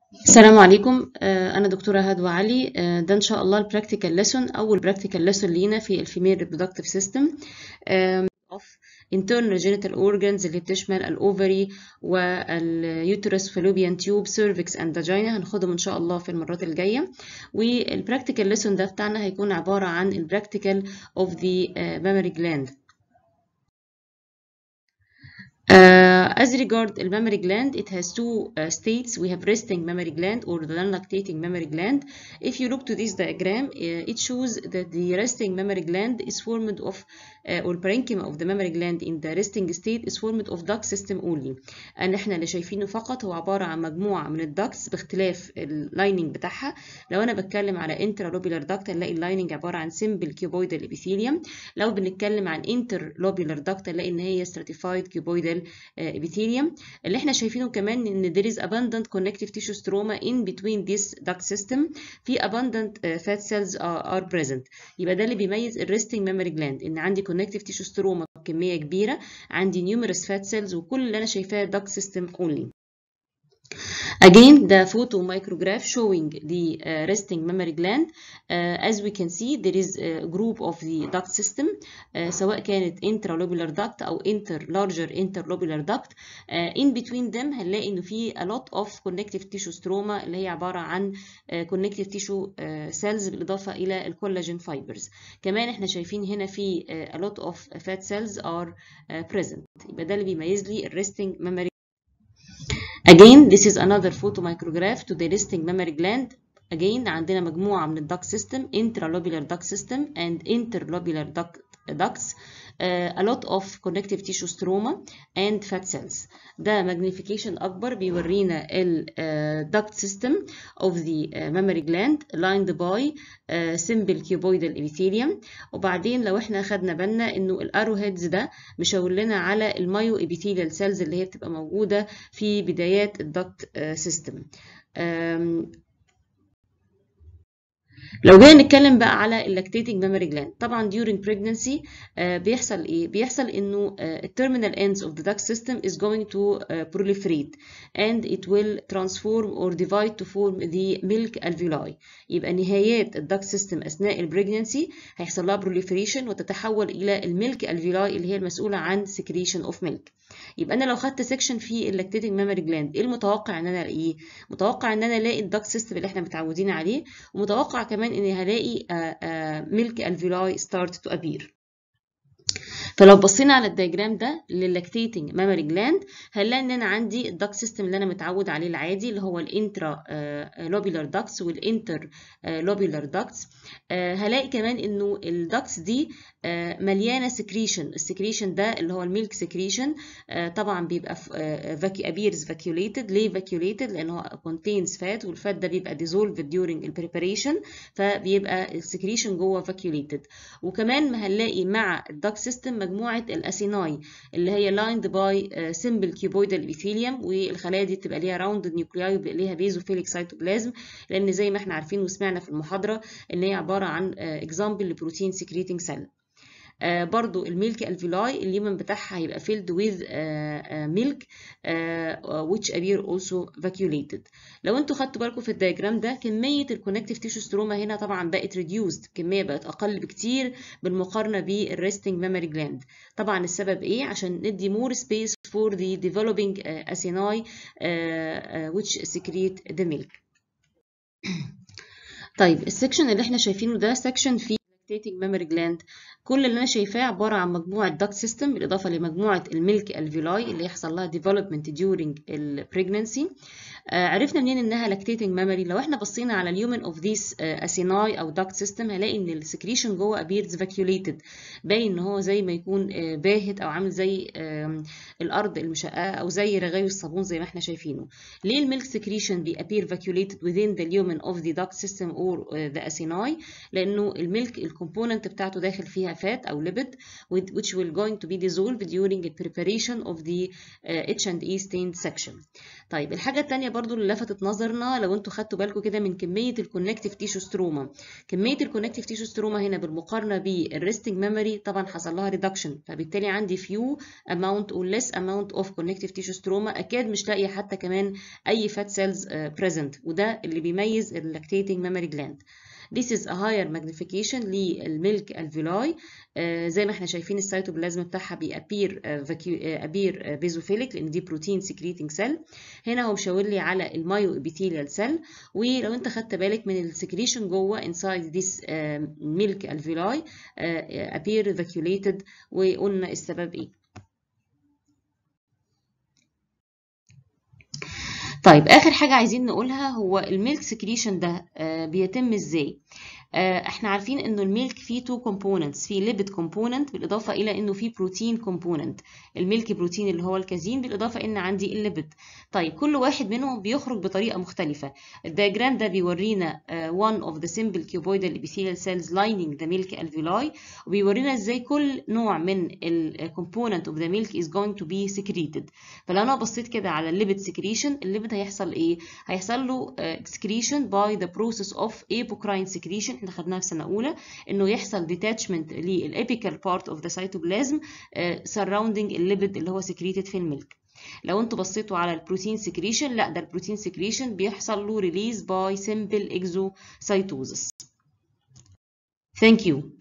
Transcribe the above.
السلام عليكم آه، أنا دكتورة هدوى علي آه، ده إن شاء الله البراكتيكال ليسون أول براكتيكال ليسون لينا في الفيميل ريبرودكتيف سيستم of internal genital organs اللي بتشمل الأوفري واليوترس فالوبيان تيوب سيرفكس اند فاجينا هناخدهم إن شاء الله في المرات الجاية والبراكتيكال ليسون ده بتاعنا هيكون عبارة عن البراكتيكال of the uh, mammary gland Uh, as regard the mammary gland, it has two uh, states. We have resting mammary gland or the non-lactating mammary gland. If you look to this diagram, uh, it shows that the resting mammary gland is formed of, or parenchyma of the mammary gland in the resting state is formed of duct system only. أن احنا اللي شايفينه فقط هو عبارة عن مجموعة من الدكتس باختلاف اللايننج بتاعها. لو أنا بتكلم على intralobular duct هنلاقي اللايننج عبارة عن simple cuboidal epithelium. لو بنتكلم عن interlobular duct هنلاقي إن هي stratified cuboidal epithelium اللي احنا شايفينه كمان ان there is abundant connective tissue stroma in between this duct system في abundant fat cells are present يبقى ده اللي بيميز الريستنج ميموري جلاند ان عندي connective tissue stroma بكميه كبيره عندي numerous fat cells وكل اللي انا شايفاه duct system only Again, the photo micrograph showing the uh, resting mammary gland. Uh, as we can see, there is a group of the duct system, uh, سواء كانت intralobular duct أو inter larger interlobular duct. in between them هنلاقي إنه في a lot of connective tissue stroma اللي هي عبارة عن connective tissue cells بالإضافة إلى الكولاجين fibers. كمان إحنا شايفين هنا في a lot of fat cells are present. يبقى ده اللي بيميز لي الريستنج mammary Again, this is another photomicrograph to the resting mammary gland. Again, عندنا مجموعة من الدكت system, intralobular duct system and interlobular duct, ducts, uh, a lot of connective tissue stroma and fat cells. ده magnification أكبر بيورينا ال uh, duct system of the uh, mammary gland lined by uh, simple cuboidal epithelium وبعدين لو احنا خدنا بالنا انه الارو هيدز ده مشاور لنا على المايو epithelial cells اللي هي بتبقى موجودة في بدايات الدكت سيستم لو جينا نتكلم بقى على اللاكتيتنج ميموري جلاند طبعا during pregnancy آه بيحصل ايه بيحصل انه آه التيرمينال ends of the duct system is going to uh, proliferate and it will transform or divide to form the milk alveoli يبقى نهايات الدكت سيستم اثناء البريجنسي هيحصل لها proliferation وتتحول الى الميلك alveoli اللي هي المسؤوله عن secretion of milk يبقى انا لو خدت سيكشن في اللاكتيتنج ميموري جلاند ايه المتوقع ان انا الاقيه متوقع ان انا الاقي الدكت سيستم اللي احنا متعودين عليه ومتوقع كمان اني هلاقي ميلك الفيلاي ستارت تو ابير فلو بصينا على الدياجرام ده لللاكتيتنج ميموري جلاند هنلاقي ان انا عندي الدكت سيستم اللي انا متعود عليه العادي اللي هو الانترا لوبيلر داكتس والانتر لوبيلر داكتس هلاقي كمان انه الداكتس دي مليانه سكريشن السكريشن ده اللي هو الميلك سكريشن طبعا بيبقى فاكي ابيرز فاكيوليتد ليه فاكيوليتد لان هو كونتينز فات والفات ده بيبقى ديزولفد during البريباريشن فبيبقى السكريشن جوه فاكيوليتد وكمان هنلاقي مع الداكت سيستم مجموعه الاسيناي اللي هي لايند باي سمبل كيوبويدال ابيثيليوم والخلايا دي بتبقى ليها راوند نيوكلياي وبيبقى ليها بيزوفيليك سيتوبلازم لان زي ما احنا عارفين وسمعنا في المحاضره ان هي عباره عن اكزامبل لبروتين سكريتنج سيل آه برضو الميلك الفيلاي اليمن بتاعها هيبقى filled with milk which appear also vacuolated لو انتوا خدتوا بالكم في الدياجرام ده كمية الكونكتيف تيشو ستروما هنا طبعا بقت reduced كمية بقت أقل بكتير بالمقارنة بالريستنج ميموري جلاند طبعا السبب ايه عشان ندي more space for the developing acini which secrete the milk طيب السكشن اللي احنا شايفينه ده سكشن في lactating mammary gland كل اللي انا شايفاه عباره عن مجموعه duct system بالاضافه لمجموعه الميلك الفيلاي اللي يحصل لها development during البريجنسي آه عرفنا منين انها lactating memory لو احنا بصينا على اليومن اوف ذيس اسيناي او duct system هلاقي ان السكريشن جوه appears vacuolated باين ان هو زي ما يكون آه باهت او عامل زي آه الارض المشققه او زي رغاوي الصابون زي ما احنا شايفينه ليه الميلك سكريشن بي appear vacuolated within the lumen of the duct system or the acini لانه الميلك الكومبوننت بتاعته داخل فيها فات او ليبيد which will going to be dissolved during the preparation of the uh, H&E stained section طيب الحاجة التانية برضو اللي لفتت نظرنا لو انتوا خدتوا بالكم كده من كمية الكونكتيف تيشو ستروما كمية الكونكتيف تيشو ستروما هنا بالمقارنة بالريستنج ميموري طبعا حصل لها ريدكشن فبالتالي عندي few amount or less amount of connective tissue stroma أكاد مش لاقية حتى كمان أي fat cells uh, present وده اللي بيميز اللاكتيتنج memory gland This is a higher magnification للميلك الفيلاي آه زي ما احنا شايفين السيتوبلازم بتاعها بيابير ابير بيزوفيليك لان دي بروتين سكريتنج سيل هنا هو مشاور لي على المايو ابيثيليال سيل ولو انت خدت بالك من السكريشن جوه inside this ميلك الفيلاي appear vacuolated وقلنا السبب ايه طيب اخر حاجه عايزين نقولها هو الميلك سكريشن ده بيتم ازاي احنا عارفين انه الميلك فيه تو كومبوننتس فيه ليبيد كومبوننت بالاضافه الى انه فيه بروتين كومبوننت الميلك بروتين اللي هو الكازين بالاضافه ان عندي الليبيد طيب كل واحد منهم بيخرج بطريقه مختلفه الدياجرام ده بيورينا one of the simple cuboidal epithelial cells lining the milk alveoli وبيورينا ازاي كل نوع من الكومبوننت of the milk is going to be secreted فلو انا بصيت كده على الليبيد secretion الليبيد هيحصل ايه هيحصل له excretion by the process of apocrine secretion احنا خدناها في سنه اولى انه يحصل detachment للابيكال بارت اوف ذا سيتوبلازم surrounding الليبيد اللي هو secreted في الميلك لو انتوا بصيتوا على البروتين سكريشن لا ده البروتين سكريشن بيحصل له ريليز باي simple exocytosis Thank you